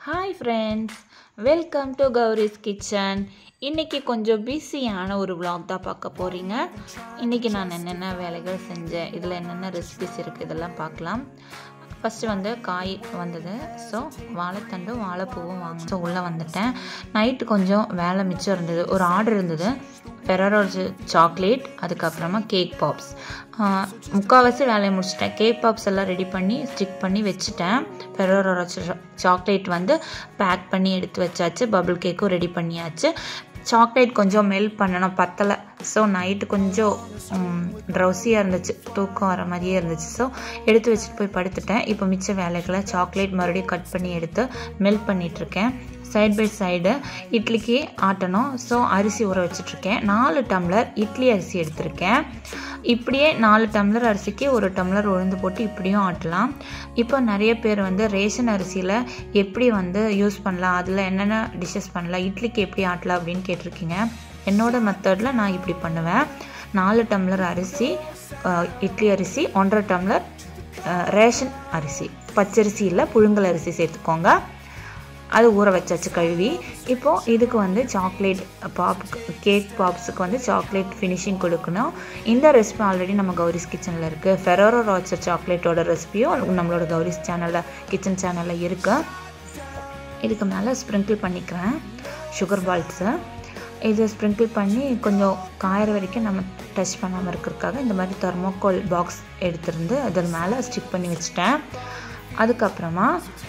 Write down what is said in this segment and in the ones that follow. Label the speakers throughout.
Speaker 1: hi friends welcome to Gowri's kitchen இன்றைக்கி கொஞ்சம் பிஸியான ஒரு vlog தான் பார்க்க போகிறீங்க இன்றைக்கி நான் என்னென்ன வேலைகள் செஞ்சேன் இதில் என்னென்ன ரெசிபிஸ் இருக்குது இதெல்லாம் பார்க்கலாம் ஃபஸ்ட்டு வந்து காய் வந்தது ஸோ வாழைத்தண்டும் வாழைப்பூவும் வாங்க ஸோ உள்ளே வந்துட்டேன் நைட்டு கொஞ்சம் வேலை மிச்சம் இருந்தது ஒரு ஆர்டர் இருந்தது ஃபெரரோஜு சாக்லேட் அதுக்கப்புறமா கேக் பாப்ஸ் முக்கால்வாசி வேலையை முடிச்சிட்டேன் கேக் பாப்ஸ் எல்லாம் ரெடி பண்ணி ஸ்டிக் பண்ணி வச்சுட்டேன் ஃபெரரோஜு சாக்லேட் வந்து பேக் பண்ணி எடுத்து வச்சாச்சு பபிள் கேக்கும் ரெடி பண்ணியாச்சு சாக்லேட் கொஞ்சம் மெல்ட் பண்ணணும் பத்தலை ஸோ நைட்டு கொஞ்சம் ட்ரௌசியாக இருந்துச்சு தூக்கம் வர மாதிரியே இருந்துச்சு ஸோ எடுத்து வச்சுட்டு போய் படுத்துட்டேன் இப்போ மிச்ச வேலைகளை சாக்லேட் மறுபடியும் கட் பண்ணி எடுத்து மெல்ட் பண்ணிகிட்ருக்கேன் சைட் பை சைடு இட்லிக்கு ஆட்டணும் ஸோ அரிசி ஊற வச்சிட்ருக்கேன் நாலு டம்ளர் இட்லி அரிசி எடுத்திருக்கேன் இப்படியே நாலு டம்ளர் அரிசிக்கு ஒரு டம்ளர் உளுந்து போட்டு இப்படியும் ஆட்டலாம் இப்போ நிறைய பேர் வந்து ரேஷன் அரிசியில் எப்படி வந்து யூஸ் பண்ணலாம் அதில் என்னென்ன டிஷ்ஷஸ் பண்ணலாம் இட்லிக்கு எப்படி ஆட்டலாம் அப்படின்னு கேட்டிருக்கீங்க என்னோட மெத்தடில் நான் இப்படி பண்ணுவேன் நாலு டம்ளர் அரிசி இட்லி அரிசி ஒன்றரை டம்ளர் ரேஷன் அரிசி பச்சரிசி இல்லை புழுங்கல் அரிசி சேர்த்துக்கோங்க அது ஊற வச்சாச்சு கழுவி இப்போது இதுக்கு வந்து சாக்லேட் பாப் கேக் பாப்ஸுக்கு வந்து சாக்லேட் ஃபினிஷிங் கொடுக்கணும் இந்த ரெசிபி ஆல்ரெடி நம்ம கௌரிஸ் கிச்சனில் இருக்குது ஃபெரோரோ ராச்சர் சாக்லேட்டோட ரெசிபியும் நம்மளோட கௌரிஸ் சேனலில் கிச்சன் சேனலில் இருக்குது இதுக்கு மேலே ஸ்ப்ரிங்கிள் பண்ணிக்கிறேன் சுகர் பால்ஸு இது ஸ்ப்ரிங்கிள் பண்ணி கொஞ்சம் காயிற வரைக்கும் நம்ம டச் பண்ணாமல் இருக்கிறதுக்காக இந்த மாதிரி தெர்மோகோல் பாக்ஸ் எடுத்துருந்து அதில் மேலே ஸ்டிக் பண்ணி வச்சுட்டேன் அதுக்கப்புறமா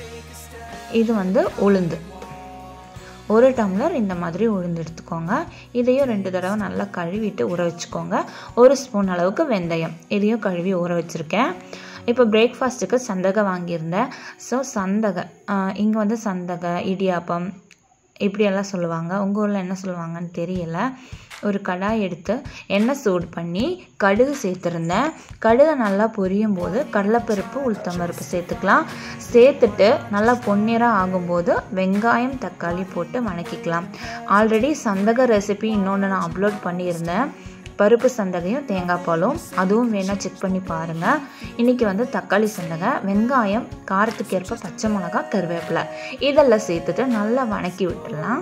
Speaker 1: இது வந்து உளுந்து ஒரு டம்ளர் இந்த மாதிரி உளுந்து எடுத்துக்கோங்க இதையும் ரெண்டு தடவை நல்லா கழுவிட்டு ஊற வச்சுக்கோங்க ஒரு ஸ்பூன் அளவுக்கு வெந்தயம் இதையும் கழுவி ஊற வச்சுருக்கேன் இப்போ பிரேக்ஃபாஸ்ட்டுக்கு சந்தகை வாங்கியிருந்தேன் ஸோ சந்தகை இங்கே வந்து சந்தகை இடியாப்பம் இப்படியெல்லாம் சொல்லுவாங்க உங்கள் ஊரில் என்ன சொல்லுவாங்கன்னு தெரியல ஒரு கடாய் எடுத்து எண்ணெய் சூடு பண்ணி கடுகு சேர்த்துருந்தேன் கடுகு நல்லா பொரியும் போது கடலைப்பருப்பு உளுத்தம்பருப்பு சேர்த்துக்கலாம் சேர்த்துட்டு நல்லா பொன்னிறம் ஆகும்போது வெங்காயம் தக்காளி போட்டு வணக்கிக்கலாம் ஆல்ரெடி சந்தக ரெசிபி இன்னொன்று நான் அப்லோட் பண்ணியிருந்தேன் பருப்பு சந்தகையும் தேங்காய் பாலும் அதுவும் வேணால் செக் பண்ணி பாருங்கள் இன்றைக்கி வந்து தக்காளி சந்தகை வெங்காயம் காரத்துக்கு ஏற்ப பச்சை மிளகா கருவேப்பிலை இதெல்லாம் சேர்த்துட்டு நல்லா வணக்கி விட்டுடலாம்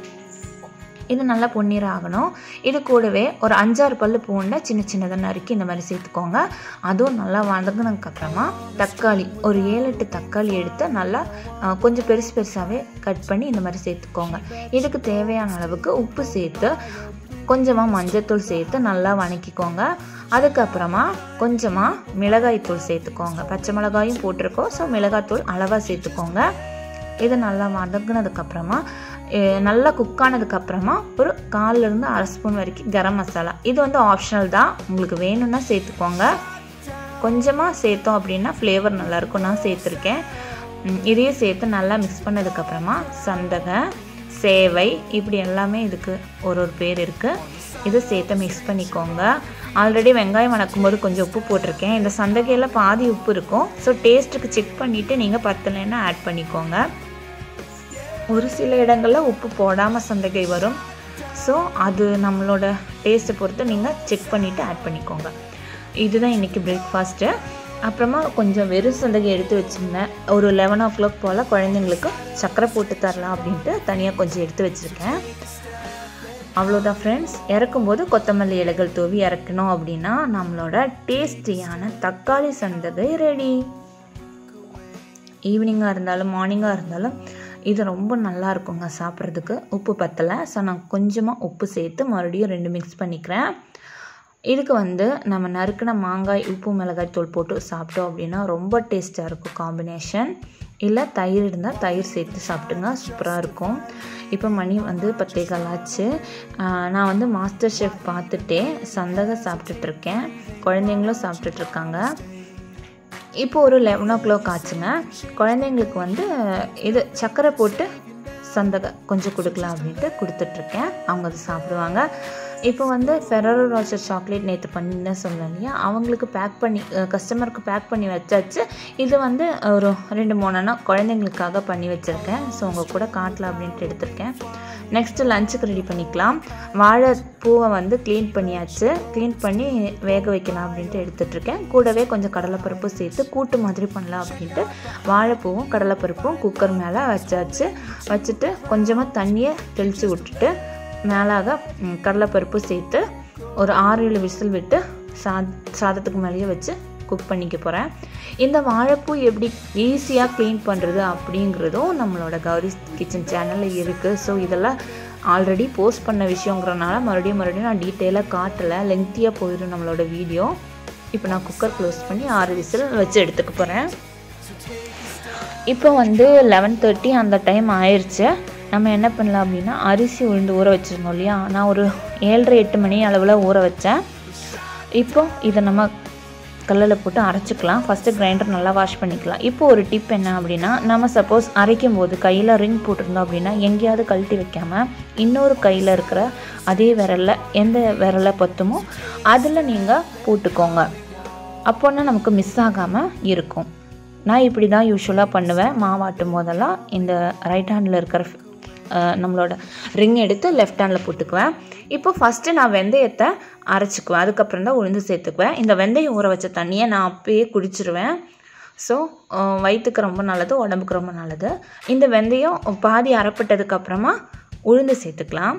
Speaker 1: இது நல்லா பொன்னீர் ஆகணும் இது கூடவே ஒரு அஞ்சாறு பல் பூண்டை சின்ன சின்னதாக நறுக்கி இந்த மாதிரி சேர்த்துக்கோங்க அதுவும் நல்லா வதங்கினதுக்கப்புறமா தக்காளி ஒரு ஏழு எட்டு தக்காளி எடுத்து நல்லா கொஞ்சம் பெருசு பெருசாகவே கட் பண்ணி இந்த மாதிரி சேர்த்துக்கோங்க இதுக்கு தேவையான அளவுக்கு உப்பு சேர்த்து கொஞ்சமாக மஞ்சத்தூள் சேர்த்து நல்லா வணக்கிக்கோங்க அதுக்கப்புறமா கொஞ்சமாக மிளகாய்த்தூள் சேர்த்துக்கோங்க பச்சை மிளகாயும் போட்டிருக்கோம் ஸோ மிளகாய்த்தூள் அளவாக சேர்த்துக்கோங்க இது நல்லா வதங்கினதுக்கப்புறமா நல்லா குக் ஆனதுக்கப்புறமா ஒரு காலிலேருந்து அரை ஸ்பூன் வரைக்கும் கரம் மசாலா இது வந்து ஆப்ஷனல் தான் உங்களுக்கு வேணும்னா சேர்த்துக்கோங்க கொஞ்சமாக சேர்த்தோம் அப்படின்னா ஃப்ளேவர் நல்லாயிருக்கும் நான் சேர்த்துருக்கேன் இதையும் சேர்த்து நல்லா மிக்ஸ் பண்ணதுக்கப்புறமா சந்தகை சேவை இப்படி எல்லாமே இதுக்கு ஒரு ஒரு பேர் இருக்குது இதை சேர்த்து மிக்ஸ் பண்ணிக்கோங்க ஆல்ரெடி வெங்காயம் வணக்கும்போது கொஞ்சம் உப்பு போட்டிருக்கேன் இந்த சந்தகையில் பாதி உப்பு இருக்கும் ஸோ டேஸ்ட்டுக்கு செக் பண்ணிவிட்டு நீங்கள் பத்தலைன்னா ஆட் பண்ணிக்கோங்க ஒரு சில இடங்களில் உப்பு போடாமல் சந்தகை வரும் ஸோ அது நம்மளோட டேஸ்ட்டை பொறுத்து நீங்கள் செக் பண்ணிவிட்டு ஆட் பண்ணிக்கோங்க இதுதான் இன்றைக்கி பிரேக்ஃபாஸ்ட்டு அப்புறமா கொஞ்சம் வெறும் சந்தகை எடுத்து வச்சுருந்தேன் ஒரு லெவன் ஓ கிளாக் போல் குழந்தைங்களுக்கு சர்க்கரை போட்டு தரலாம் அப்படின்ட்டு தனியாக கொஞ்சம் எடுத்து வச்சுருக்கேன் அவ்வளோதான் ஃப்ரெண்ட்ஸ் இறக்கும்போது கொத்தமல்லி இலைகள் தூவி இறக்கணும் அப்படின்னா நம்மளோட டேஸ்டியான தக்காளி சந்தகை ரெடி ஈவினிங்காக இருந்தாலும் மார்னிங்காக இருந்தாலும் இது ரொம்ப நல்லா இருக்குங்க சாப்பிட்றதுக்கு உப்பு பத்தலை ஸோ நான் கொஞ்சமாக உப்பு சேர்த்து மறுபடியும் ரெண்டு மிக்ஸ் பண்ணிக்கிறேன் இதுக்கு வந்து நம்ம நறுக்கின மாங்காய் உப்பு மிளகாய் தூள் போட்டு சாப்பிட்டோம் அப்படின்னா ரொம்ப டேஸ்ட்டாக இருக்கும் காம்பினேஷன் இல்லை தயிர் இருந்தால் தயிர் சேர்த்து சாப்பிட்டுங்க சூப்பராக இருக்கும் இப்போ மணி வந்து பத்தேகால் ஆச்சு நான் வந்து மாஸ்டர் ஷெஃப் பார்த்துட்டே சந்தகை சாப்பிட்டுட்ருக்கேன் குழந்தைங்களும் சாப்பிட்டுட்ருக்காங்க இப்போ ஒரு லெவன் ஓ கிளாக் ஆச்சுங்க குழந்தைங்களுக்கு வந்து இது சர்க்கரை போட்டு சந்தகை கொஞ்சம் கொடுக்கலாம் அப்படின்ட்டு கொடுத்துட்ருக்கேன் அவங்க அது சாப்பிடுவாங்க இப்போ வந்து ஃபெரரோ ராச்சர் சாக்லேட் நேற்று பண்ணி சொன்னேன் இல்லையா அவங்களுக்கு பேக் பண்ணி கஸ்டமருக்கு பேக் பண்ணி வச்சாச்சு இது வந்து ஒரு ரெண்டு மூணுனா குழந்தைங்களுக்காக பண்ணி வச்சுருக்கேன் ஸோ உங்கள் கூட காட்டலாம் அப்படின்ட்டு எடுத்திருக்கேன் நெக்ஸ்ட்டு லஞ்சுக்கு ரெடி பண்ணிக்கலாம் வாழைப்பூவை வந்து க்ளீன் பண்ணியாச்சு க்ளீன் பண்ணி வேக வைக்கலாம் அப்படின்ட்டு எடுத்துட்ருக்கேன் கூடவே கொஞ்சம் கடலைப்பருப்பு சேர்த்து கூட்டு மாதிரி பண்ணலாம் அப்படின்ட்டு வாழைப்பூவும் கடலைப்பருப்பும் குக்கர் மேலே வச்சாச்சு வச்சுட்டு கொஞ்சமாக தண்ணியை தெளித்து விட்டுட்டு மேலாக ம், கடலைப்பருப்பு சேர்த்து ஒரு ஆறு ஏழு விசில் விட்டு சாத் சாதத்துக்கு மேலேயே வச்சு குக் பண்ணிக்க போகிறேன் இந்த வாழைப்பூ எப்படி ஈஸியாக க்ளீன் பண்ணுறது அப்படிங்கிறதும் நம்மளோட கௌரி கிச்சன் சேனலில் இருக்குது ஸோ இதெல்லாம் ஆல்ரெடி போஸ்ட் பண்ண விஷயங்கிறனால மறுபடியும் மறுபடியும் நான் டீட்டெயிலாக காட்டலை லெங்க்த்தியாக போயிடும் நம்மளோட வீடியோ இப்போ நான் குக்கர் க்ளோஸ் பண்ணி ஆறு விசில் வச்சு எடுத்துக்க போகிறேன் இப்போ வந்து லெவன் தேர்ட்டி அந்த டைம் ஆயிடுச்சு நம்ம என்ன பண்ணலாம் அப்படின்னா அரிசி உளுந்து ஊற வச்சுருந்தோம் இல்லையா நான் ஒரு ஏழரை எட்டு மணி அளவில் ஊற வச்சேன் இப்போ இதை நம்ம கல்லில் போட்டு அரைச்சிக்கலாம் ஃபஸ்ட்டு கிரைண்டர் நல்லா வாஷ் பண்ணிக்கலாம் இப்போ ஒரு டிப் என்ன அப்படின்னா நம்ம சப்போஸ் அரைக்கும் போது கையில் ரிங் போட்டிருந்தோம் அப்படின்னா எங்கேயாவது கழட்டி வைக்காமல் இன்னொரு கையில் இருக்கிற அதே விரலில் எந்த விரலை பத்துமோ அதில் நீங்கள் போட்டுக்கோங்க அப்போன்னா நமக்கு மிஸ் ஆகாமல் இருக்கும் நான் இப்படி தான் யூஸ்வலாக பண்ணுவேன் மாவாட்டும் போதெல்லாம் இந்த ரைட் ஹேண்டில் இருக்கிற அஹ், நம்மளோட ரிங் எடுத்து லெஃப்ட் ஹேண்டில் போட்டுக்குவேன் இப்போ ஃபஸ்ட்டு நான் வெந்தயத்தை அரைச்சிக்குவேன் அதுக்கப்புறம் தான் உளுந்து சேர்த்துக்குவேன் இந்த வெந்தயம் ஊற வச்ச தண்ணியை நான் அப்பயே குடிச்சிருவேன் ஸோ வயிற்றுக்கு ரொம்ப நல்லது உடம்புக்கு ரொம்ப நல்லது இந்த வெந்தயம் பாதி அரைப்பட்டதுக்கு அப்புறமா உளுந்து சேர்த்துக்கலாம்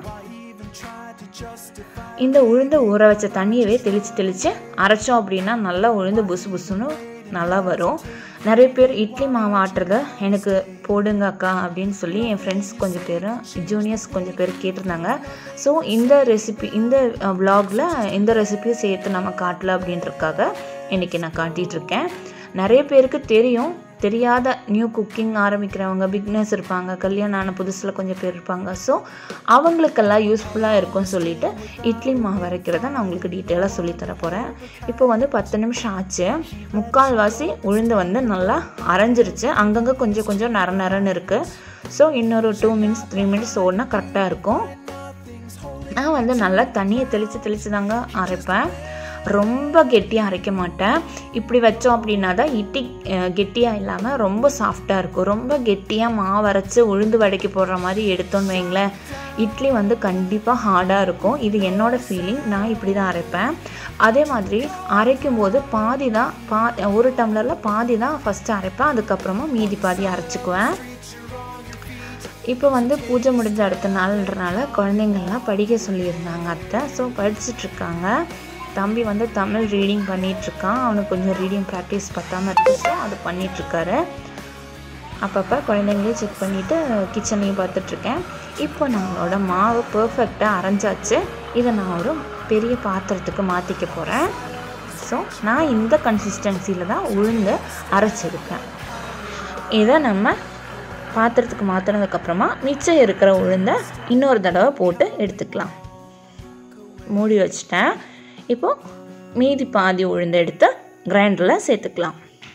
Speaker 1: இந்த உளுந்து ஊற வச்ச தண்ணியவே தெளித்து தெளித்து அரைச்சோம் அப்படின்னா நல்லா உளுந்து புசு புசுன்னு நல்லா வரும் நிறைய பேர் இட்லி மாவு ஆட்டுறத எனக்கு போடுங்க அக்கா அப்படின்னு சொல்லி என் ஃப்ரெண்ட்ஸ் கொஞ்சம் பேர் ஜூனியர்ஸ் கொஞ்சம் பேர் கேட்டிருந்தாங்க ஸோ இந்த ரெசிபி இந்த வ்ளாகில் இந்த ரெசிபியும் சேர்த்து நம்ம காட்டல அப்படின்றதுக்காக இன்றைக்கி நான் காட்டிகிட்ருக்கேன் நிறைய பேருக்கு தெரியும் தெரியாத நியூ குக்கிங் ஆரம்பிக்கிறவங்க பிக்னஸ் இருப்பாங்க கல்யாணம் ஆன புதுசில் கொஞ்சம் பேர் இருப்பாங்க ஸோ அவங்களுக்கெல்லாம் யூஸ்ஃபுல்லாக இருக்கும்னு சொல்லிட்டு இட்லி மாவு அரைக்கிறத நான் உங்களுக்கு டீட்டெயிலாக சொல்லித்தர போகிறேன் இப்போ வந்து பத்து நிமிஷம் ஆச்சு முக்கால்வாசி உளுந்து வந்து நல்லா அரைஞ்சிருச்சு அங்கங்கே கொஞ்சம் கொஞ்சம் நர நரன்னு இருக்குது ஸோ இன்னொரு டூ மினிட்ஸ் த்ரீ மினிட்ஸ் ஓடினா கரெக்டாக இருக்கும் நான் வந்து நல்லா தண்ணியை தெளித்து தெளித்து தாங்க அரைப்பேன் ரொம்ப கெட்டியாக அரைக்க மாட்டேன் இப்படி வச்சோம் அப்படின்னா தான் இட்லி அஹ், கெட்டியாக இல்லாமல் ரொம்ப சாஃப்டாக இருக்கும் ரொம்ப கெட்டியாக மாவு அரைச்சி உளுந்து வடைக்கு போடுற மாதிரி எடுத்தோன்னு வைங்களேன் இட்லி வந்து கண்டிப்பாக ஹார்டாக இருக்கும் இது என்னோடய ஃபீலிங் நான் இப்படி தான் அரைப்பேன் அதே மாதிரி அரைக்கும் போது பாதி தான் பா ஒரு டம்ளரில் பாதி தான் ஃபஸ்ட்டு அரைப்பேன் அதுக்கப்புறமா மீதி பாதி அரைச்சிக்குவேன் இப்போ வந்து பூஜை முடிஞ்ச அடுத்த நாள்ன்றனால குழந்தைங்கள்லாம் படிக்க சொல்லியிருந்தாங்க அத்தை ஸோ படிச்சிட்ருக்காங்க தம்பி வந்து தமிழ் ரீடிங் பண்ணிகிட்ருக்கான் அவனுக்கு கொஞ்சம் ரீடிங் ப்ராக்டிஸ் பத்தாமல் இருக்கு ஸோ அது பண்ணிகிட்ருக்காரு அப்பப்போ குழந்தைங்களையும் செக் பண்ணிவிட்டு கிச்சனையும் பார்த்துட்ருக்கேன் இப்போ நம்மளோட மாவு பர்ஃபெக்டாக அரைஞ்சாச்சு இதை நான் ஒரு பெரிய பாத்திரத்துக்கு மாற்றிக்க போகிறேன் ஸோ நான் இந்த கன்சிஸ்டன்சியில் தான் உளுந்து அரைச்சிருக்கேன் இதை நம்ம பாத்திரத்துக்கு மாற்றினதுக்கப்புறமா மிச்சம் இருக்கிற உளுந்தை இன்னொரு தடவை போட்டு எடுத்துக்கலாம் மூடி வச்சிட்டேன் இப்போது மீதி பாதி உளுந்து எடுத்து கிரைண்டரில் சேர்த்துக்கலாம்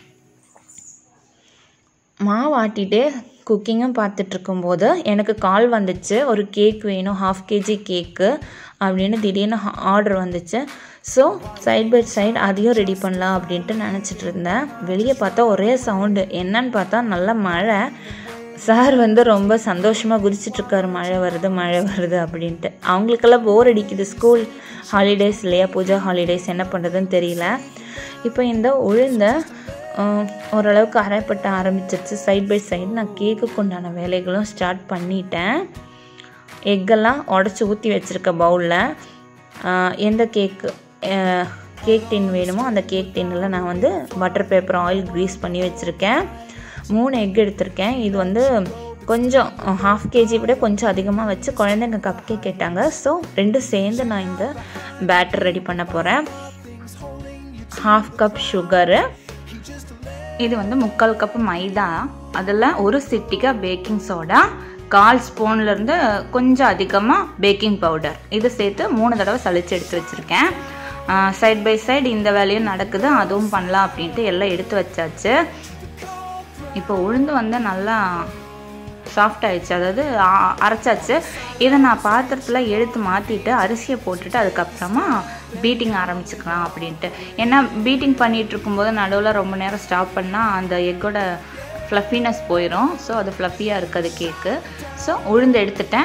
Speaker 1: மாவு ஆட்டிகிட்டே குக்கிங்கும் பார்த்துட்டு இருக்கும்போது எனக்கு கால் வந்துச்சு ஒரு கேக் வேணும் ஹாஃப் கேஜி கேக்கு அப்படின்னு திடீர்னு ஆர்டர் வந்துச்சு ஸோ சைட் பை சைடு அதையும் ரெடி பண்ணலாம் அப்படின்ட்டு நினச்சிட்டு இருந்தேன் வெளியே பார்த்தா ஒரே சவுண்டு என்னன்னு பார்த்தா நல்ல மழை சார் வந்து ரொம்ப சந்தோஷமாக குதிச்சிட்ருக்காரு மழை வருது மழை வருது அப்படின்ட்டு அவங்களுக்கெல்லாம் போர் அடிக்குது ஸ்கூல் ஹாலிடேஸ் இல்லையா பூஜா ஹாலிடேஸ் என்ன பண்ணுறதுன்னு தெரியல இப்போ இந்த உளுந்த ஆஹ், ஓரளவுக்கு அரைப்பட்ட ஆரம்பிச்சிருச்சு சைட் பை சைடு நான் கேக்குக்கு உண்டான வேலைகளும் ஸ்டார்ட் பண்ணிட்டேன் எக்கெல்லாம் உடச்சி ஊற்றி வச்சுருக்க பவுலில் எந்த கேக்கு கேக் டின் வேணுமோ அந்த கேக் டின்னில் நான் வந்து பட்டர் பேப்பர் ஆயில் க்ரீஸ் பண்ணி வச்சுருக்கேன் மூணு எக் எடுத்திருக்கேன் இது வந்து கொஞ்சம் ஹாஃப் கேஜி விட கொஞ்சம் அதிகமாக வச்சு குழந்தைங்க கப் கேக் கேட்டாங்க ஸோ ரெண்டும் சேர்ந்து நான் இந்த பேட்டர் ரெடி பண்ண போகிறேன் ஹாஃப் கப் சுகரு இது வந்து முக்கால் கப்பு மைதா அதில் ஒரு சிட்டிக்கா பேக்கிங் சோடா கால் ஸ்பூன்லேருந்து கொஞ்சம் அதிகமாக பேக்கிங் பவுடர் இது சேர்த்து மூணு தடவை சளிச்சு எடுத்து வச்சுருக்கேன் சைட் பை சைடு இந்த வேலையும் நடக்குது அதுவும் பண்ணலாம் அப்படின்ட்டு எல்லாம் எடுத்து வச்சாச்சு இப்போ உளுந்து வந்து நல்லா சாஃப்ட் ஆயிடுச்சு அதாவது ஆ- அரைச்சாச்சு இதை நான் பாத்திரத்தில் எடுத்து மாற்றிட்டு அரிசியை போட்டுட்டு அதுக்கப்புறமா பீட்டிங் ஆரம்பிச்சுக்கலாம் அப்படின்ட்டு ஏன்னா பீட்டிங் பண்ணிகிட்டு இருக்கும்போது நடுவில் ரொம்ப நேரம் ஸ்டாப் பண்ணால் அந்த எக்கோட ஃப்ளஃபினஸ் போயிடும் ஸோ அது ஃப்ளஃபியாக இருக்குது கேக்கு ஸோ உளுந்து எடுத்துட்டேன்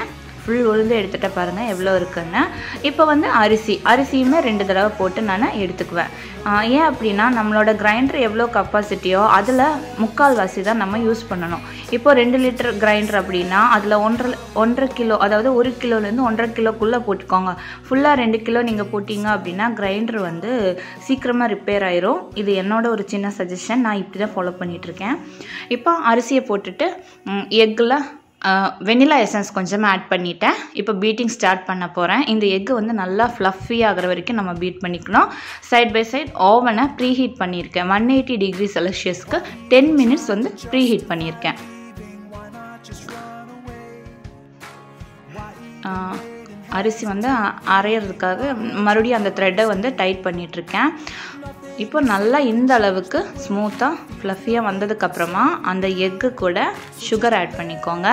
Speaker 1: ஃபுல் உளுந்து எடுத்துகிட்ட பாருங்கள் எவ்வளோ இருக்குன்னு இப்போ வந்து அரிசி அரிசியுமே ரெண்டு தடவை போட்டு நான் எடுத்துக்குவேன் ஆஹ் ஏன் அப்படின்னா நம்மளோட கிரைண்டர் எவ்வளோ கப்பாசிட்டியோ அதில் முக்கால் வாசி தான் நம்ம யூஸ் பண்ணணும் இப்போ ரெண்டு லிட்டர் கிரைண்டர் அப்படின்னா அதில் ஒன்றரை ஒன்றரை கிலோ அதாவது ஒரு கிலோலேருந்து ஒன்றரை கிலோக்குள்ளே போட்டுக்கோங்க ஃபுல்லாக ரெண்டு கிலோ நீங்கள் போட்டிங்க அப்படின்னா கிரைண்டர் வந்து சீக்கிரமாக ரிப்பேர் ஆயிரும் இது என்னோட ஒரு சின்ன சஜஷன் நான் இப்படி தான் ஃபாலோ பண்ணிகிட்ருக்கேன் இப்போ அரிசியை போட்டுட்டு எக்கில் வெனிலா எசன்ஸ் கொஞ்சமாக ஆட் பண்ணிட்டேன் இப்போ பீட்டிங் ஸ்டார்ட் பண்ண போகிறேன் இந்த எக்கு வந்து நல்லா ஃப்ளஃபி ஆகிற வரைக்கும் நம்ம பீட் பண்ணிக்கணும் சைட் பை சைட் ஓவனை ப்ரீஹீட் பண்ணியிருக்கேன் ஒன் எயிட்டி டிகிரி செல்சியஸ்க்கு டென் மினிட்ஸ் வந்து ப்ரீஹீட் பண்ணியிருக்கேன் ஆஹ் அரிசி வந்து அ- அரையிறதுக்காக மறுபடியும் அந்த த்ரெட்டை வந்து டைட் பண்ணிகிட்ருக்கேன் இப்போ நல்லா இந்த அளவுக்கு ஸ்மூத்தாக ஃப்ளஃபியாக வந்ததுக்கப்புறமா அந்த எக்கு கூட சுகர் ஆட் பண்ணிக்கோங்க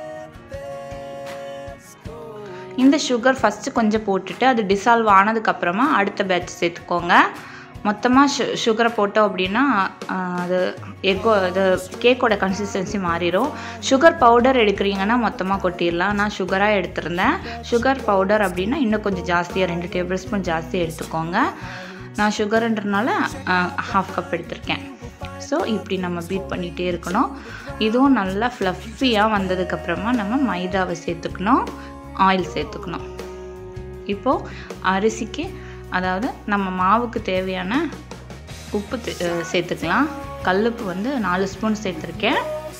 Speaker 1: இந்த சுகர் ஃபஸ்ட்டு கொஞ்சம் போட்டுட்டு அது டிசால்வ் ஆனதுக்கப்புறமா அடுத்த பேட்ச் சேர்த்துக்கோங்க மொத்தமாக சு சுகரை போட்டோம் அப்படின்னா ஆஹ், அது எக்கோ அது கேக்கோட கன்சிஸ்டன்சி மாறிடும் சுகர் பவுடர் எடுக்கிறீங்கன்னா மொத்தமாக கொட்டிடலாம் நான் சுகராக எடுத்திருந்தேன் சுகர் பவுடர் அப்படின்னா இன்னும் கொஞ்சம் ஜாஸ்தியாக ரெண்டு டேபிள் ஸ்பூன் ஜாஸ்தி எடுத்துக்கோங்க நான் சுகருன்றனால ஹாஃப் கப் எடுத்திருக்கேன் ஸோ இப்படி நம்ம பீட் பண்ணிகிட்டே இருக்கணும் இதுவும் நல்லா ஃப்ளஃபியாக வந்ததுக்கப்புறமா நம்ம மைதாவை சேர்த்துக்கணும் ஆயில் சேர்த்துக்கணும் இப்போது அரிசிக்கு அதாவது நம்ம மாவுக்கு தேவையான உப்பு தே- அஹ் சேர்த்துக்கலாம் கல்லுப்பு வந்து நாலு ஸ்பூன் சேர்த்துருக்கேன்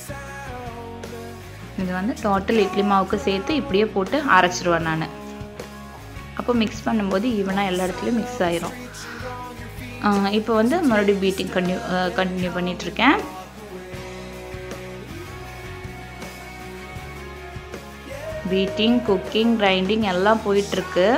Speaker 1: இது வந்து டோட்டல் இட்லி மாவுக்கு சேர்த்து இப்படியே போட்டு அரைச்சிருவேன் நான் அப்போ மிக்ஸ் பண்ணும்போது ஈவனாக எல்லா இடத்துலையும் மிக்ஸ் ஆயிரும் ஆஹ் இப்போ வந்து மறுபடியும் பீட்டிங் கன்டினியூ கண்டினியூ பண்ணிகிட்ருக்கேன் பீட்டிங் குக்கிங் கிரைண்டிங் எல்லாம் போயிட்டுருக்கு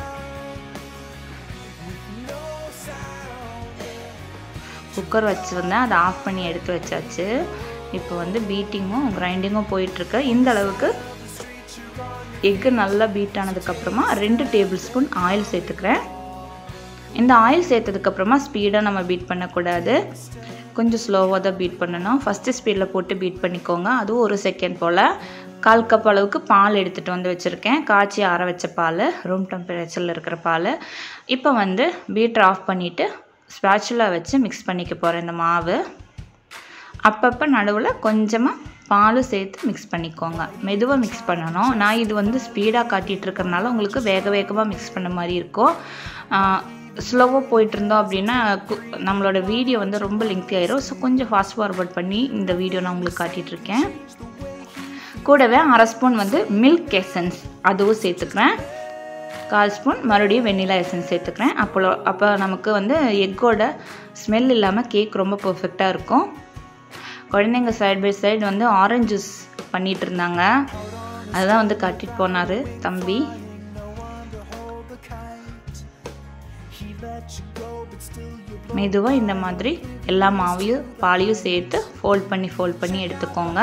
Speaker 1: குக்கர் வச்சுருந்தேன் அதை ஆஃப் பண்ணி எடுத்து வச்சாச்சு இப்போ வந்து பீட்டிங்கும் கிரைண்டிங்கும் போயிட்டுருக்கு இந்த அளவுக்கு எக்கு நல்லா பீட் ஆனதுக்கப்புறமா ரெண்டு டேபிள் ஸ்பூன் ஆயில் சேர்த்துக்கிறேன் இந்த ஆயில் சேர்த்ததுக்கப்புறமா ஸ்பீடாக நம்ம பீட் பண்ணக்கூடாது கொஞ்சம் ஸ்லோவாக தான் பீட் பண்ணணும் ஃபஸ்ட்டு ஸ்பீடில் போட்டு பீட் பண்ணிக்கோங்க அதுவும் ஒரு செகண்ட் போல் கால் கப் அளவுக்கு பால் எடுத்துகிட்டு வந்து வச்சுருக்கேன் காய்ச்சி ஆற வச்ச பால் ரூம் டெம்பரேச்சரில் இருக்கிற பால் இப்போ வந்து பீட்டர் ஆஃப் பண்ணிவிட்டு ஸ்பேச்சுலா வச்சு மிக்ஸ் பண்ணிக்க போகிறேன் இந்த மாவு அப்பப்போ நடுவில் கொஞ்சமாக பாலும் சேர்த்து மிக்ஸ் பண்ணிக்கோங்க மெதுவாக மிக்ஸ் பண்ணணும் நான் இது வந்து ஸ்பீடாக காட்டிகிட்டு இருக்கறனால உங்களுக்கு வேக வேகமாக மிக்ஸ் பண்ண மாதிரி இருக்கும் ஸ்லோவாக போயிட்டு இருந்தோம் அப்படின்னா கு- நம்மளோட வீடியோ வந்து ரொம்ப லெங்க்தி ஆயிரும் ஸோ கொஞ்சம் ஃபாஸ்ட் ஃபார்வர்ட் பண்ணி இந்த வீடியோ நான் உங்களுக்கு காட்டிகிட்டு இருக்கேன் கூடவே அரை ஸ்பூன் வந்து மில்க் எசன்ஸ் அதுவும் சேர்த்துக்கிறேன் கால் ஸ்பூன் மறுபடியும் வெண்ணிலா எசன்ஸ் சேர்த்துக்கிறேன் அப்போ அப்போ நமக்கு வந்து எக்கோட ஸ்மெல் இல்லாமல் கேக் ரொம்ப பர்ஃபெக்டாக இருக்கும் குழந்தைங்க சைடு பை சைடு வந்து ஆரஞ்சு ஜூஸ் பண்ணிட்டு இருந்தாங்க அதுதான் வந்து கட்டிட்டு போனார் தம்பி மெதுவாக இந்த மாதிரி எல்லா மாவையும் பாலையும் சேர்த்து ஃபோல்ட் பண்ணி ஃபோல்ட் பண்ணி எடுத்துக்கோங்க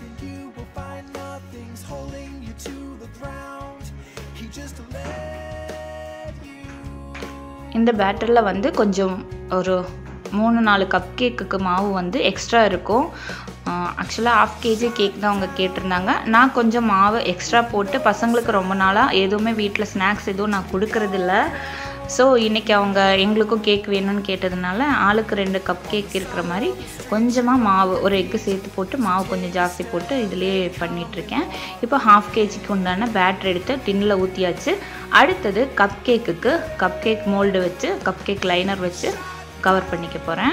Speaker 1: இந்த பேட்டரில் வந்து கொஞ்சம் ஒரு மூணு நாலு கப் கேக்குக்கு மாவு வந்து எக்ஸ்ட்ரா இருக்கும் ஆக்சுவலாக ஆஃப் கேஜி கேக் தான் அவங்க கேட்டிருந்தாங்க நான் கொஞ்சம் மாவு எக்ஸ்ட்ரா போட்டு பசங்களுக்கு ரொம்ப நாளாக எதுவுமே வீட்டில் ஸ்நாக்ஸ் எதுவும் நான் கொடுக்கறதில்ல ஸோ இன்றைக்கி அவங்க எங்களுக்கும் கேக் வேணும்னு கேட்டதுனால ஆளுக்கு ரெண்டு கப் கேக் இருக்கிற மாதிரி கொஞ்சமாக மாவு ஒரு எக்கு சேர்த்து போட்டு மாவு கொஞ்சம் ஜாஸ்தி போட்டு இதிலே பண்ணிகிட்ருக்கேன் இப்போ ஹாஃப் கேஜிக்கு உண்டான பேட்டர் எடுத்து டின்னில் ஊற்றியாச்சு அடுத்தது கப் கேக்குக்கு கப் கேக் மோல்டு வச்சு கப் கேக் லைனர் வச்சு கவர் பண்ணிக்க போகிறேன்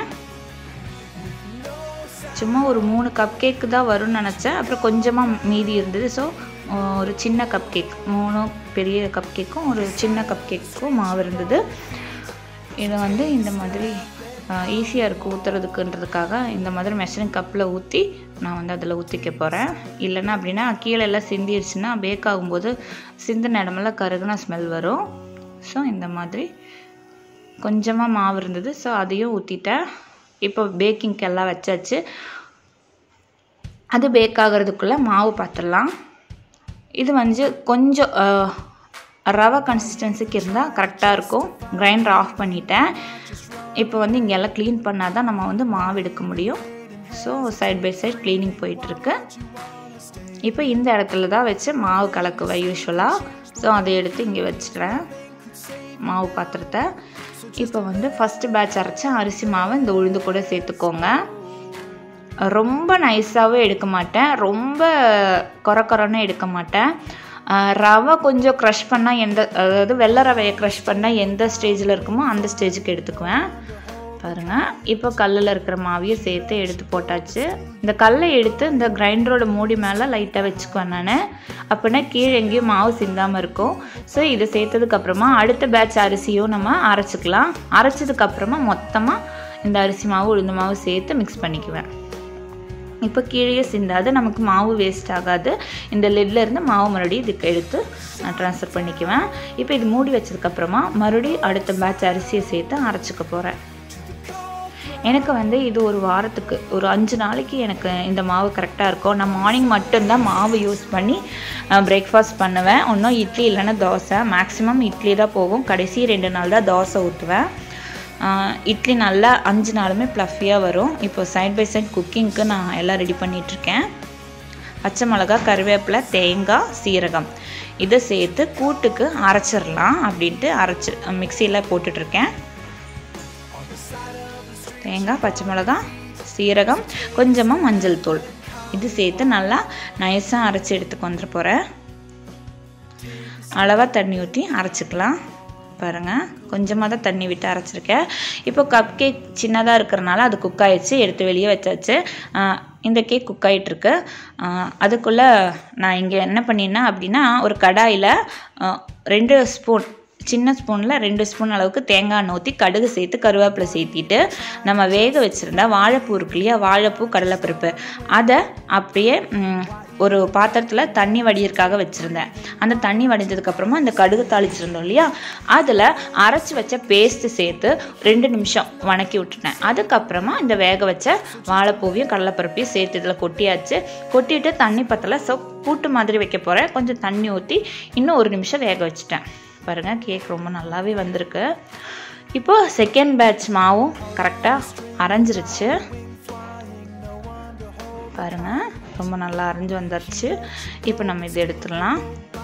Speaker 1: சும்மா ஒரு மூணு கப் கேக்கு தான் வரும்னு நினச்சேன் அப்புறம் கொஞ்சமாக மீதி இருந்தது ஸோ ஒரு சின்ன கப் கேக் மூணு பெரிய கப் கேக்கும் ஒரு சின்ன கப் கேக்கும் மாவு இருந்தது இதை வந்து இந்த மாதிரி ஈஸியாக இருக்குது ஊற்றுறதுக்குன்றதுக்காக இந்த மாதிரி மெஷரிங் கப்பில் ஊற்றி நான் வந்து அதில் ஊற்றிக்க போகிறேன் இல்லைன்னா அப்படின்னா கீழே எல்லாம் சிந்திடுச்சுன்னா பேக் ஆகும்போது சிந்தின இடமெல்லாம் கருகுன ஸ்மெல் வரும் ஸோ இந்த மாதிரி கொஞ்சமாக மாவு இருந்தது ஸோ அதையும் ஊற்றிட்டேன் இப்போ பேக்கிங்க்கு எல்லாம் வச்சாச்சு அது பேக் ஆகிறதுக்குள்ளே மாவு பார்த்துடலாம் இது வந்து கொஞ்சம் அஹ், ரவை கன்சிஸ்டன்சிக்கு இருந்தால் கரெக்டாக இருக்கும் கிரைண்டர் ஆஃப் பண்ணிட்டேன் இப்போ வந்து இங்கே எல்லாம் க்ளீன் பண்ணால் தான் நம்ம வந்து மாவு எடுக்க முடியும் so side by side cleaning போயிட்டுருக்கு இப்போ இந்த இடத்துல தான் வச்சு மாவு கலக்குவேன் யூஸ்வலாக ஸோ அதை எடுத்து இங்கே வச்சுக்கிறேன் மாவு பாத்திரத்தை இப்போ வந்து ஃபஸ்ட்டு பேட்ச் அரைச்ச அரிசி மாவை இந்த உளுந்து கூட சேர்த்துக்கோங்க ரொம்ப நைஸாகவும் எடுக்க மாட்டேன் ரொம்ப கொர கொரன்னு எடுக்க மாட்டேன் ஆஹ் ரவை கொஞ்சம் க்ரஷ் பண்ணால் எந்த அதாவது வெள்ளை ரவையை க்ரஷ் பண்ணால் எந்த ஸ்டேஜில் இருக்குமோ அந்த ஸ்டேஜுக்கு எடுத்துக்குவேன் பாருங்கள் இப்போ கல்லில் இருக்கிற மாவையும் சேர்த்து எடுத்து போட்டாச்சு இந்த கல்லை எடுத்து இந்த கிரைண்டரோட மூடி மேலே லைட்டாக வச்சுக்குவேன் நான் அப்படின்னா கீழே எங்கேயும் மாவு சிந்தாமல் இருக்கும் ஸோ இதை சேர்த்ததுக்கப்புறமா அடுத்த பேட்ச் அரிசியும் நம்ம அரைச்சிக்கலாம் அரைச்சதுக்கப்புறமா மொத்தமாக இந்த அரிசி மாவு உளுந்து மாவு சேர்த்து மிக்ஸ் பண்ணிக்குவேன் இப்போ கீழே சிந்தாது நமக்கு மாவு வேஸ்ட் ஆகாது இந்த லிட்ல இருந்து மாவு மறுபடியும் இதுக்கு எடுத்து நான் ட்ரான்ஸ்ஃபர் பண்ணிக்குவேன் இப்போ இது மூடி வச்சதுக்கப்புறமா மறுபடியும் அடுத்த பேட்ச் அரிசியை சேர்த்து அரைச்சிக்க போகிறேன் எனக்கு வந்து இது ஒரு வாரத்துக்கு ஒரு அஞ்சு நாளைக்கு எனக்கு இந்த மாவு கரெக்டாக இருக்கும் நான் மார்னிங் மட்டும்தான் மாவு யூஸ் பண்ணி பிரேக்ஃபாஸ்ட் பண்ணுவேன் ஒன்றும் இட்லி இல்லைன்னா தோசை மேக்ஸிமம் இட்லி தான் போகும் கடைசி ரெண்டு நாள் தான் தோசை ஊற்றுவேன் ஆஹ் இட்லி நல்லா அஞ்சு நாளுமே ப்ளஃபியாக வரும் இப்போ சைட் பை சைட் குக்கிங்க்கு நான் எல்லாம் ரெடி பண்ணிகிட்ருக்கேன் பச்சை மிளகா கருவேப்பிலை தேங்காய் சீரகம் இதை சேர்த்து கூட்டுக்கு அரைச்சிடலாம் அப்படின்ட்டு அரைச்சி மிக்சியில் போட்டுட்ருக்கேன் தேங்காய் பச்சை மிளகா சீரகம் கொஞ்சமாக மஞ்சள் தூள் இது சேர்த்து நல்லா நைஸாக அரைச்சி எடுத்துக்கு வந்துட போகிறேன் அளவாக தண்ணி ஊற்றி அரைச்சிக்கலாம் பாருங்கள் கொஞ்சமாக தான் தண்ணி விட்டு அரைச்சிருக்கேன் இப்போ கப் கேக் சின்னதாக இருக்கிறனால அது குக் ஆயிடுச்சு எடுத்து வெளியே வச்சாச்சு ஆஹ் இந்த கேக் குக் ஆகிட்டுருக்கு அதுக்குள்ளே நான் இங்கே என்ன பண்ணினேன் அப்படின்னா ஒரு கடாயில் ஆஹ் ரெண்டு ஸ்பூன் சின்ன ஸ்பூனில் ரெண்டு ஸ்பூன் அளவுக்கு தேங்காய் எண்ணெய் ஊற்றி கடுகு சேர்த்து கருவேப்பிலை சேர்த்திட்டு நம்ம வேக வச்சுருந்தா வாழைப்பூ இருக்கு இல்லையா வாழைப்பூ கடலைப்பருப்பு அதை அப்படியே ம், ஒரு பாத்திரத்தில் தண்ணி வடியறதுக்காக வச்சுருந்தேன் அந்த தண்ணி வடிஞ்சதுக்கப்புறமா அந்த கடுகு தாளிச்சிருந்தோம் இல்லையா அதில் அரைச்சி வச்ச பேஸ்ட்டு சேர்த்து ரெண்டு நிமிஷம் வணக்கி விட்டுட்டேன் அதுக்கப்புறமா இந்த வேக வச்ச வாழைப்பூவையும் கடலைப்பருப்பையும் சேர்த்து இதில் கொட்டியாச்சு கொட்டிட்டு தண்ணி பத்தல ஸோ கூட்டு மாதிரி வைக்க போகிறேன் கொஞ்சம் தண்ணி ஊற்றி இன்னும் ஒரு நிமிஷம் வேக வச்சுட்டேன் பாருங்கள் கேக் ரொம்ப நல்லாவே வந்திருக்கு இப்போ செகண்ட் பேட்ச் மாவும் கரெக்டாக அரைஞ்சிருச்சு பாருங்க ரொம்ப நல்லா அரைஞ்சு வந்துருச்சு இப்போ நம்ம இதை எடுத்துடலாம்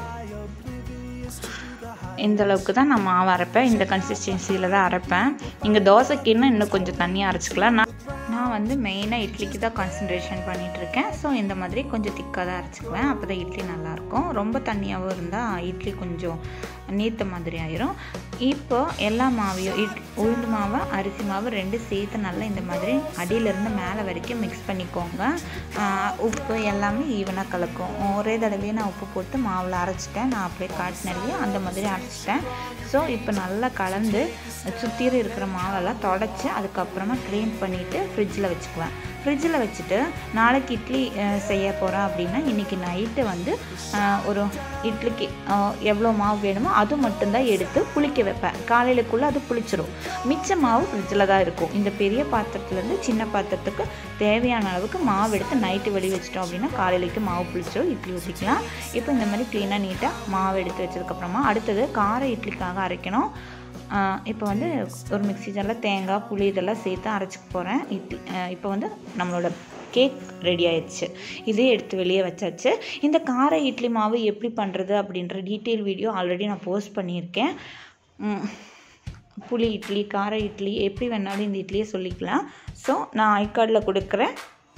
Speaker 1: இந்த அளவுக்கு தான் நான் மாவு அரைப்பேன் இந்த கன்சிஸ்டன்சியில் தான் அரைப்பேன் நீங்கள் தோசைக்குன்னு இன்னும் கொஞ்சம் தண்ணியாக அரைச்சிக்கலாம் நான் நான் வந்து மெயினாக இட்லிக்கு தான் கான்சன்ட்ரேஷன் பண்ணிகிட்ருக்கேன் ஸோ இந்த மாதிரி கொஞ்சம் திக்காக தான் அரைச்சிக்குவேன் அப்போ தான் இட்லி நல்லாயிருக்கும் ரொம்ப தண்ணியாகவும் இருந்தால் இட்லி கொஞ்சம் நீத்த மாதிரி ஆயிரும் இப்போ எல்லா மாவையும் இட் உளுந்து மாவு அரிசி மாவு ரெண்டு சேர்த்து நல்லா இந்த மாதிரி அடியிலேருந்து மேலே வரைக்கும் மிக்ஸ் பண்ணிக்கோங்க ஆஹ் உப்பு எல்லாமே ஈவனாக கலக்கும் ஒரே தடவையே நான் உப்பு போட்டு மாவில் அரைச்சிட்டேன் நான் அப்படியே காட்டினேன் இல்லையா அந்த மாதிரி அரைச்சிட்டேன் ஸோ இப்போ நல்லா கலந்து சுற்றிலும் இருக்கிற மாவெல்லாம் தொடச்சி அதுக்கப்புறமா க்ளீன் பண்ணிவிட்டு ஃப்ரிட்ஜில் வச்சுக்குவேன் ஃப்ரிட்ஜில் வச்சுட்டு நாளைக்கு இட்லி அஹ், செய்ய போகிறேன் அப்படின்னா இன்றைக்கி நைட்டு வந்து அஹ், ஒரு இட்லிக்கு அஹ், எவ்வளோ மாவு வேணுமோ அது மட்டும்தான் எடுத்து புளிக்க வைப்பேன் காலையிலக்குள்ளே அது புளிச்சிரும் மிச்ச மாவு ஃப்ரிட்ஜில் தான் இருக்கும் இந்த பெரிய பாத்திரத்துலேருந்து சின்ன பாத்திரத்துக்கு தேவையான அளவுக்கு மாவு எடுத்து நைட்டு வெளியே வச்சிட்டோம் அப்படின்னா காலையிலைக்கு மாவு புளிச்சிரும் இட்லி ஊற்றிக்கலாம் இப்போ இந்த மாதிரி க்ளீனாக நீட்டாக மாவு எடுத்து வச்சதுக்கப்புறமா அடுத்தது கார இட்லிக்காக அரைக்கணும் ஆஹ் இப்போ வந்து ஒரு மிக்ஸி ஜாரில் தேங்காய் புளி இதெல்லாம் சேர்த்து அரைச்சிக்க போகிறேன் இட்லி ஆஹ் இப்போ வந்து நம்மளோட கேக் ரெடி ஆயிடுச்சு இதே எடுத்து வெளியே வச்சாச்சு இந்த கார இட்லி மாவு எப்படி பண்ணுறது அப்படின்ற டீட்டெயில் வீடியோ ஆல்ரெடி நான் போஸ்ட் பண்ணியிருக்கேன் உம், புளி இட்லி கார இட்லி எப்படி வேணாலும் இந்த இட்லியை சொல்லிக்கலாம் ஸோ நான் ஐகார்டில் கொடுக்குறேன்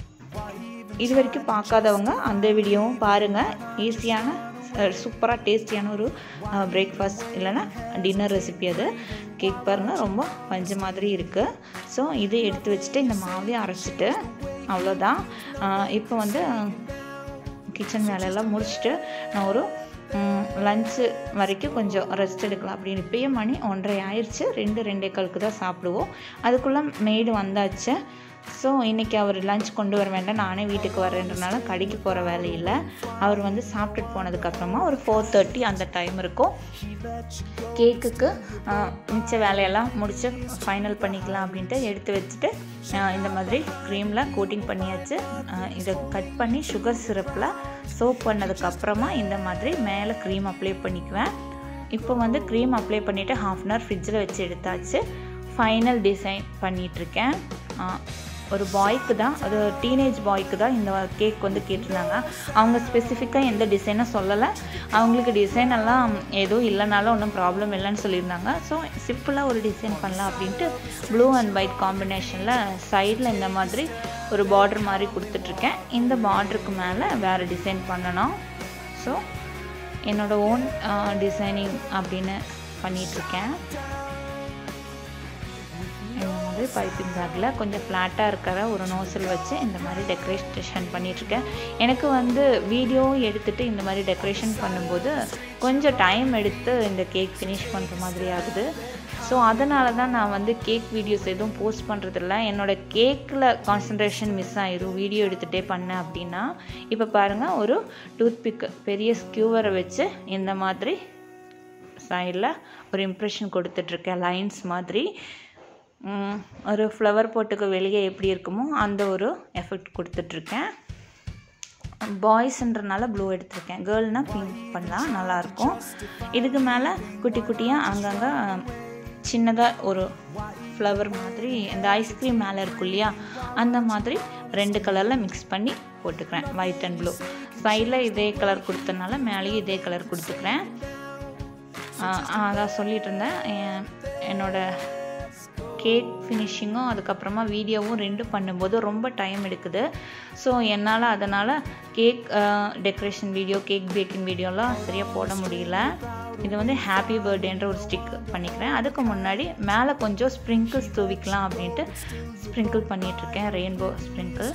Speaker 1: இது வரைக்கும் பார்க்காதவங்க அந்த வீடியோவும் பாருங்கள் ஈஸியான சூப்பராக டேஸ்டியான ஒரு பிரேக்ஃபாஸ்ட் இல்லைன்னா டின்னர் ரெசிபி அது கேக் பாருங்கள் ரொம்ப பஞ்சு மாதிரி இருக்குது ஸோ இதை எடுத்து வச்சுட்டு இந்த மாவையும் அரைச்சிட்டு அவ்வளோதான் இப்போ வந்து கிச்சன் வேலையெல்லாம் முடிச்சுட்டு நான் ஒரு லஞ்சு வரைக்கும் கொஞ்சம் ரெஸ்ட் எடுக்கலாம் அப்படின்னு இப்பயே மணி ஒன்றரை ஆயிடுச்சு ரெண்டு ரெண்டே காலுக்கு தான் சாப்பிடுவோம் அதுக்குள்ளே மெய்டு வந்தாச்சு ஸோ இன்றைக்கி அவர் லஞ்ச் கொண்டு வர வேண்டாம் நானே வீட்டுக்கு வரேன்றனால கடைக்கு போகிற வேலை இல்லை அவர் வந்து சாப்பிட்டுட்டு போனதுக்கப்புறமா ஒரு ஃபோர் தேர்ட்டி அந்த டைம் இருக்கும் கேக்குக்கு மிச்ச வேலையெல்லாம் முடிச்சு ஃபைனல் பண்ணிக்கலாம் அப்படின்ட்டு எடுத்து வச்சுட்டு ஆஹ் இந்த மாதிரி க்ரீமில் கோட்டிங் பண்ணியாச்சு ஆஹ் இதை கட் பண்ணி சுகர் சிரப்பில் சோப் பண்ணதுக்கப்புறமா இந்த மாதிரி மேலே க்ரீம் அப்ளை பண்ணிக்குவேன் இப்போ வந்து க்ரீம் அப்ளை பண்ணிவிட்டு ஹாஃப் அன் ஹவர் ஃப்ரிட்ஜில் வச்சு எடுத்தாச்சு ஃபைனல் டிசைன் பண்ணிகிட்ருக்கேன் ஒரு பாய்க்கு தான் அது டீனேஜ் பாய்க்கு தான் இந்த கேக் வந்து கேட்டிருந்தாங்க அவங்க ஸ்பெசிஃபிக்காக எந்த டிசைனும் சொல்லலை அவங்களுக்கு டிசைன் எல்லாம் எதுவும் இல்லைனாலும் ஒன்றும் ப்ராப்ளம் இல்லைன்னு சொல்லியிருந்தாங்க ஸோ சிம்பிளாக ஒரு டிசைன் பண்ணலாம் அப்படின்ட்டு ப்ளூ அண்ட் ஒயிட் காம்பினேஷனில் சைடில் இந்த மாதிரி ஒரு பார்டர் மாதிரி கொடுத்துட்ருக்கேன் இந்த பார்டருக்கு மேலே வேறு டிசைன் பண்ணணும் ஸோ என்னோடய ஓன் டிசைனிங் அப்படின்னு பண்ணிகிட்ருக்கேன் இந்த மாதிரி பைப்பிங் பேக்கில் கொஞ்சம் ஃப்ளாட்டாக இருக்கிற ஒரு நோசல் வச்சு இந்த மாதிரி டெக்கரேஷன் பண்ணிகிட்ருக்கேன் எனக்கு வந்து வீடியோ எடுத்துகிட்டு இந்த மாதிரி டெக்கரேஷன் பண்ணும்போது கொஞ்சம் டைம் எடுத்து இந்த கேக் ஃபினிஷ் பண்ணுற மாதிரி ஆகுது ஸோ அதனால தான் நான் வந்து கேக் வீடியோஸ் எதுவும் போஸ்ட் பண்ணுறதில்ல என்னோடய கேக்கில் கான்சன்ட்ரேஷன் மிஸ் ஆயிரும் வீடியோ எடுத்துகிட்டே பண்ணேன் அப்படின்னா இப்போ பாருங்கள் ஒரு டூத் பிக்கு பெரிய ஸ்கியூவரை வச்சு இந்த மாதிரி சைடில் ஒரு இம்ப்ரெஷன் கொடுத்துட்ருக்கேன் லைன்ஸ் மாதிரி ஒரு ஃப்ளவர் போட்டுக்கு வெளியே எப்படி இருக்குமோ அந்த ஒரு எஃபெக்ட் கொடுத்துட்ருக்கேன் பாய்ஸ்ன்றனால ப்ளூ எடுத்திருக்கேன் கேர்ள்னால் பிங்க் பண்ணலாம் நல்லாயிருக்கும் இதுக்கு மேலே குட்டி குட்டியாக அங்கங்கே சின்னதாக ஒரு ஃப்ளவர் மாதிரி இந்த ஐஸ்கிரீம் மேலே இருக்கும் இல்லையா அந்த மாதிரி ரெண்டு கலரில் மிக்ஸ் பண்ணி போட்டுக்கிறேன் ஒயிட் அண்ட் ப்ளூ சைடில் இதே கலர் கொடுத்தனால மேலேயும் இதே கலர் கொடுத்துக்கிறேன் அதான் சொல்லிகிட்டு இருந்தேன் என்னோடய கேக் ஃபினிஷிங்கும் அதுக்கப்புறமா வீடியோவும் ரெண்டும் பண்ணும்போது ரொம்ப டைம் எடுக்குது ஸோ என்னால் அதனால் cake decoration video cake baking வீடியோலாம் சரியாக போட முடியல இது வந்து ஹாப்பி பர்த்டேன்ற ஒரு ஸ்டிக் பண்ணிக்கிறேன் அதுக்கு முன்னாடி மேலே கொஞ்சம் ஸ்ப்ரிங்கிள்ஸ் தூவிக்கலாம் அப்படின்ட்டு ஸ்ப்ரிங்கிள் பண்ணிகிட்ருக்கேன் ரெயின்போ ஸ்ப்ரிங்கிள்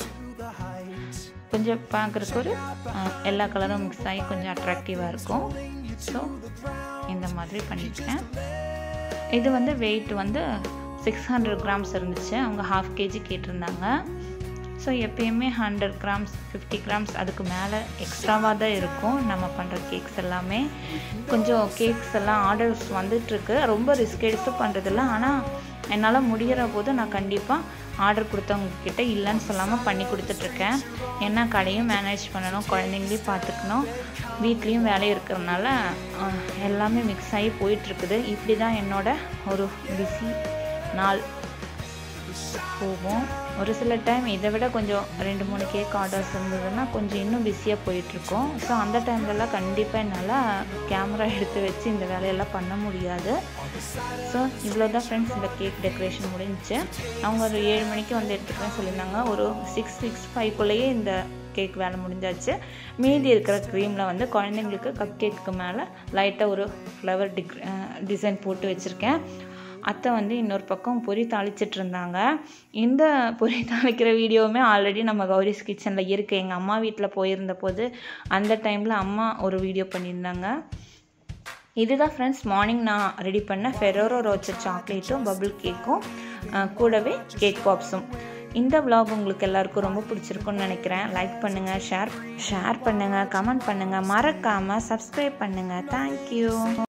Speaker 1: கொஞ்சம் பார்க்குறக்கு ஒரு எல்லா கலரும் மிக்ஸ் ஆகி கொஞ்சம் அட்ராக்டிவாக இருக்கும் ஸோ இந்த மாதிரி பண்ணியிருக்கேன் இது வந்து வெயிட் வந்து சிக்ஸ் ஹண்ட்ரட் கிராம்ஸ் இருந்துச்சு அவங்க ஹாஃப் கேஜி கேட்டிருந்தாங்க ஸோ எப்பயுமே ஹண்ட்ரட் கிராம்ஸ் ஃபிஃப்டி கிராம்ஸ் அதுக்கு மேலே எக்ஸ்ட்ராவாக தான் இருக்கும் நம்ம பண்ணுற கேக்ஸ் எல்லாமே கொஞ்சம் கேக்ஸ் எல்லாம் ஆர்டர்ஸ் வந்துட்டுருக்கு ரொம்ப ரிஸ்க் எடுத்து பண்ணுறதில்ல ஆனால் என்னால் முடிகிற போது நான் கண்டிப்பாக ஆர்டர் கொடுத்தவங்கக்கிட்ட இல்லைன்னு சொல்லாமல் பண்ணி கொடுத்துட்ருக்கேன் ஏன்னா கடையும் மேனேஜ் பண்ணணும் குழந்தைங்களையும் பார்த்துக்கணும் வீட்லேயும் வேலை இருக்கிறதுனால எல்லாமே மிக்ஸ் ஆகி போயிட்டுருக்குது இப்படி தான் என்னோட ஒரு பிஸி நாள் போகும் ஒரு சில டைம் இதை விட கொஞ்சம் ரெண்டு மூணு கேக் ஆர்டர்ஸ் இருந்ததுன்னா கொஞ்சம் இன்னும் பிஸியாக போயிட்டுருக்கோம் ஸோ அந்த டைம்லலாம் கண்டிப்பாக என்னால் கேமரா எடுத்து வச்சு இந்த வேலையெல்லாம் பண்ண முடியாது ஸோ இவ்வளோ தான் ஃப்ரெண்ட்ஸ் இந்த கேக் டெக்கரேஷன் முடிஞ்சிச்சு அவங்க ஒரு ஏழு மணிக்கு வந்து எடுத்துக்கிறேன்னு சொல்லியிருந்தாங்க ஒரு சிக்ஸ் சிக்ஸ் ஃபைவ்க்குள்ளேயே இந்த கேக் வேலை முடிஞ்சாச்சு மீதி இருக்கிற க்ரீமில் வந்து குழந்தைங்களுக்கு கப் கேக்கு மேலே லைட்டாக ஒரு ஃப்ளவர் டிக் டிசைன் போட்டு வச்சுருக்கேன் அத்தை வந்து இன்னொரு பக்கம் பொரி தாளிச்சிட்டு இருந்தாங்க இந்த பொரி தாளிக்கிற வீடியோவுமே ஆல்ரெடி நம்ம கௌரிஸ் கிச்சனில் இருக்குது எங்கள் அம்மா வீட்டில் போயிருந்த போது அந்த டைமில் அம்மா ஒரு வீடியோ பண்ணியிருந்தாங்க இதுதான் ஃப்ரெண்ட்ஸ் மார்னிங் நான் ரெடி பண்ண ஃபெரோரோ ரோச்சர் சாக்லேட்டும் பபுள் கேக்கும் கூடவே கேக் பாப்ஸும் இந்த விலாக் உங்களுக்கு எல்லாருக்கும் ரொம்ப பிடிச்சிருக்குன்னு நினைக்கிறேன் லைக் பண்ணுங்கள் ஷேர் ஷேர் பண்ணுங்கள் கமெண்ட் பண்ணுங்கள் மறக்காமல் சப்ஸ்கிரைப் பண்ணுங்கள் தேங்க்யூ